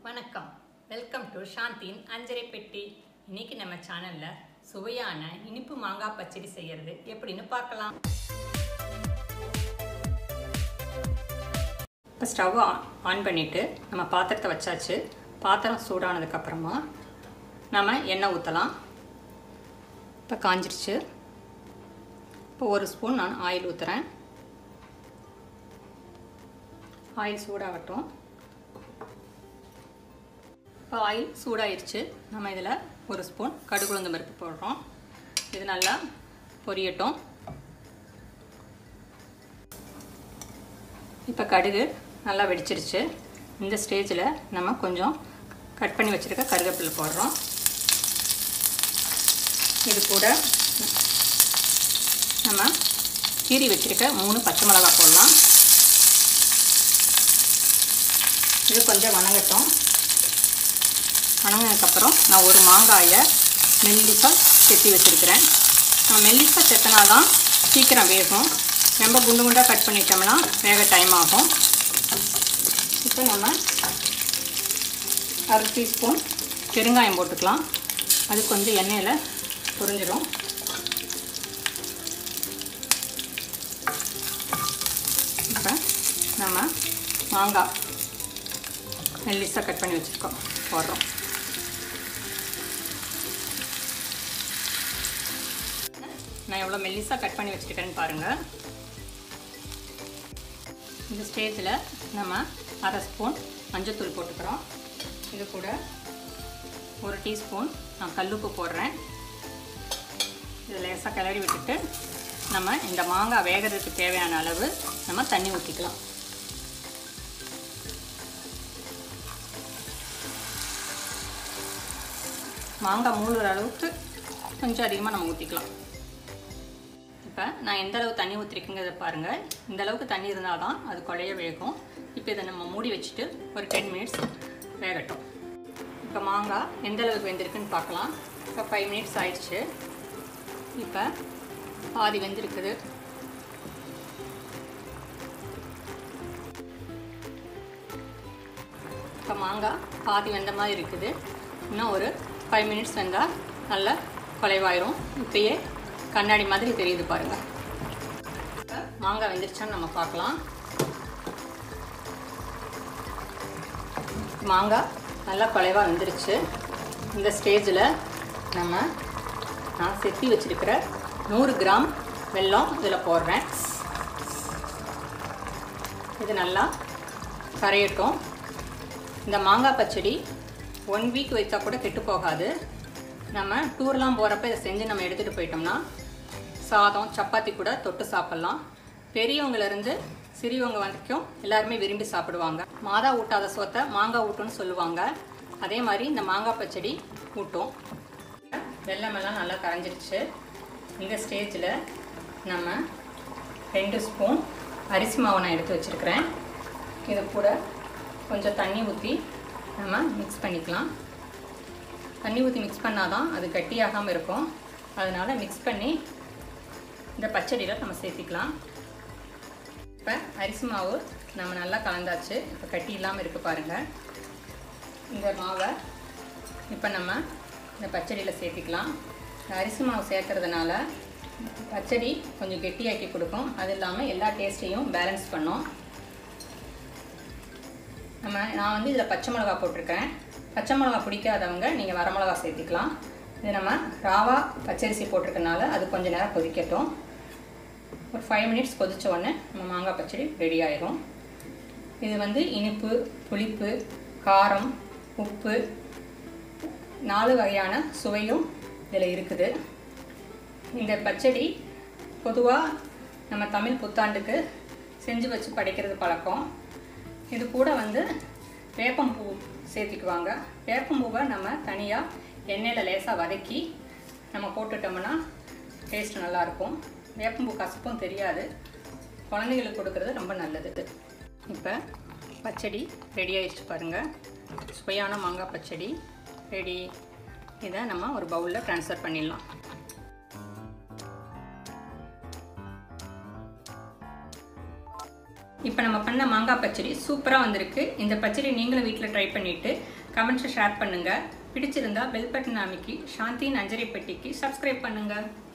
வணக்கம் welcome to சாந்தியின் அஞ்சரை பெட்டி இன்னைக்கு நம்ம சேனல்ல சுவையான இனிப்பு மாங்காய் பச்சடி செய்யறது எப்படின்னு பார்க்கலாம் இப்போ ஸ்டவ் ஆன் பண்ணிட்டு நம்ம பாத்திரத்தை வச்சாச்சு பாத்திரம் சூடானதுக்கு அப்புறமா நம்ம எண்ணெய் ஊற்றலாம் இப்போ காஞ்சிருச்சு இப்போ ஒரு ஸ்பூன் நான் ஆயில் ஊற்றுறேன் ஆயில் சூடாகட்டும் இப்போ ஆயில் சூடாயிருச்சு நம்ம இதில் ஒரு ஸ்பூன் கடுகு உளுந்தம் பருப்பு போடுறோம் இது நல்லா பொரியட்டும் இப்போ கடுகு நல்லா வெடிச்சிருச்சு இந்த ஸ்டேஜில் நம்ம கொஞ்சம் கட் பண்ணி வச்சுருக்க கருவேப்பிலை போடுறோம் இது கூட நம்ம கீரி வச்சுருக்க மூணு பச்சை மிளகா போடலாம் இது கொஞ்சம் வணங்கட்டும் வணங்கினதுக்கப்புறம் நான் ஒரு மாங்காயை மெல்லிசாக செத்தி வச்சுருக்கிறேன் நம்ம மெல்லிசாக செத்தினா தான் சீக்கிரம் வேகும் ரொம்ப குண்டு குண்டாக கட் பண்ணிட்டோம்னா வேக டைம் ஆகும் இப்போ நம்ம அரை டீஸ்பூன் பெருங்காயம் போட்டுக்கலாம் அது கொஞ்சம் எண்ணெயில் புரிஞ்சிடும் இப்போ நம்ம மாங்காய் மெல்லிஸாக கட் பண்ணி வச்சுருக்கோம் போடுறோம் நான் எவ்வளோ மெல்லிஸாக கட் பண்ணி வச்சுருக்கேன்னு பாருங்கள் இந்த ஸ்டேஜில் நம்ம அரை ஸ்பூன் மஞ்சத்தூள் போட்டுக்கிறோம் இது கூட ஒரு டீஸ்பூன் நான் கல்லுப்பு போடுறேன் இது லேசாக கிளறி விட்டுட்டு நம்ம இந்த மாங்காய் வேகிறதுக்கு தேவையான அளவு நம்ம தண்ணி ஊற்றிக்கலாம் மாங்காய் மூழ்கிற அளவுக்கு கொஞ்சம் அதிகமாக நம்ம ஊற்றிக்கலாம் இப்போ நான் எந்த அளவு தண்ணி ஊற்றிருக்கேங்கிறத பாருங்கள் இந்த அளவுக்கு தண்ணி இருந்தால் தான் அது குழைய வேகும் இப்போ இதை நம்ம மூடி வச்சுட்டு ஒரு டென் மினிட்ஸ் வேகட்டும் இப்போ மாங்காய் எந்த அளவுக்கு வெந்திருக்குன்னு பார்க்கலாம் இப்போ ஃபைவ் மினிட்ஸ் ஆயிடுச்சு இப்போ பாதி வெந்திருக்குது இப்போ மாங்காய் பாதி வெந்த மாதிரி இருக்குது இன்னும் ஒரு ஃபைவ் மினிட்ஸ் வெந்தால் நல்லா குலைவாயிரும் இப்பயே கண்ணாடி மாதிரி தெரியுது பாருங்கள் மாங்காய் வெந்துருச்சான்னு நம்ம பார்க்கலாம் மாங்காய் நல்லா குலைவாக வெந்துருச்சு இந்த ஸ்டேஜில் நம்ம நான் செத்தி வச்சுருக்கிற நூறு கிராம் வெல்லம் இதில் போடுறேன் இது நல்லா கரையட்டும் இந்த மாங்காய் பச்சடி ஒன் வீக் வைத்தா கூட கெட்டு போகாது நம்ம டூர்லாம் போகிறப்ப இதை செஞ்சு நம்ம எடுத்துகிட்டு போயிட்டோம்னா சாதம் சப்பாத்தி கூட தொட்டு சாப்பிட்லாம் பெரியவங்கலேருந்து சிறியவங்க வரைக்கும் எல்லாருமே விரும்பி சாப்பிடுவாங்க மாதா ஊட்டாத சோத்தை மாங்காய் ஊட்டும்னு சொல்லுவாங்க அதே மாதிரி இந்த மாங்காய் பச்சடி ஊட்டும் வெள்ளமெல்லாம் நல்லா கரைஞ்சிருச்சு இந்த ஸ்டேஜில் நம்ம ரெண்டு ஸ்பூன் அரிசி மாவு நான் எடுத்து வச்சுருக்கிறேன் இது கூட கொஞ்சம் தண்ணி ஊற்றி நம்ம மிக்ஸ் பண்ணிக்கலாம் தண்ணி ஊற்றி மிக்ஸ் பண்ணால் தான் அது கட்டியாகாமல் இருக்கும் அதனால் மிக்ஸ் பண்ணி இந்த பச்சடியில் நம்ம சேர்த்திக்கலாம் இப்போ அரிசி மாவு நம்ம நல்லா கலந்தாச்சு இப்போ கட்டி இல்லாமல் இருக்குது பாருங்கள் இந்த மாவை இப்போ நம்ம இந்த பச்சடியில் சேர்த்திக்கலாம் இந்த அரிசி மாவு சேர்க்கறதுனால பச்சடி கொஞ்சம் கெட்டியாக்கி கொடுக்கும் அது இல்லாமல் எல்லா டேஸ்ட்டையும் பேலன்ஸ் பண்ணும் நம்ம நான் வந்து இதில் பச்சை மிளகா போட்டிருக்கேன் பச்சை மிளகா பிடிக்காதவங்க நீங்கள் வரமிளகா சேர்த்திக்கலாம் இது நம்ம ராவா பச்சரிசி போட்டிருக்கனால அது கொஞ்சம் நேரம் கொதிக்கட்டும் ஒரு ஃபைவ் மினிட்ஸ் கொதித்த உடனே நம்ம மாங்காய் பச்சடி ரெடி ஆயிரும் இது வந்து இனிப்பு புளிப்பு காரம் உப்பு நாலு வகையான சுவையும் இதில் இருக்குது இந்த பச்சடி பொதுவாக நம்ம தமிழ் புத்தாண்டுக்கு செஞ்சு வச்சு படைக்கிறது பழக்கம் இது கூட வந்து வேப்பம்பூ சேர்த்திக்குவாங்க வேப்பம்பூவை நம்ம தனியாக எண்ணெயில் லேசாக வதக்கி நம்ம போட்டுட்டோம்னா டேஸ்ட் நல்லாயிருக்கும் வேப்பம்பூ கசப்பும் தெரியாது குழந்தைங்களுக்கு கொடுக்கறது ரொம்ப நல்லது இப்போ பச்சடி ரெடி ஆயிடுச்சு பாருங்கள் சுவையான மாங்காய் பச்சடி ரெடி இதை நம்ம ஒரு பவுலில் ட்ரான்ஸ்ஃபர் பண்ணிடலாம் இப்போ நம்ம பண்ண மாங்காய் பச்சடி சூப்பராக வந்திருக்கு இந்த பச்சடி நீங்களும் வீட்டில் ட்ரை பண்ணிவிட்டு கமெண்ட்ஸை ஷேர் பண்ணுங்கள் பிடிச்சிருந்தா பெல் பட்டன் அமைக்கி சாந்தியின் அஞ்சரை பெட்டிக்கு சப்ஸ்கிரைப் பண்ணுங்கள்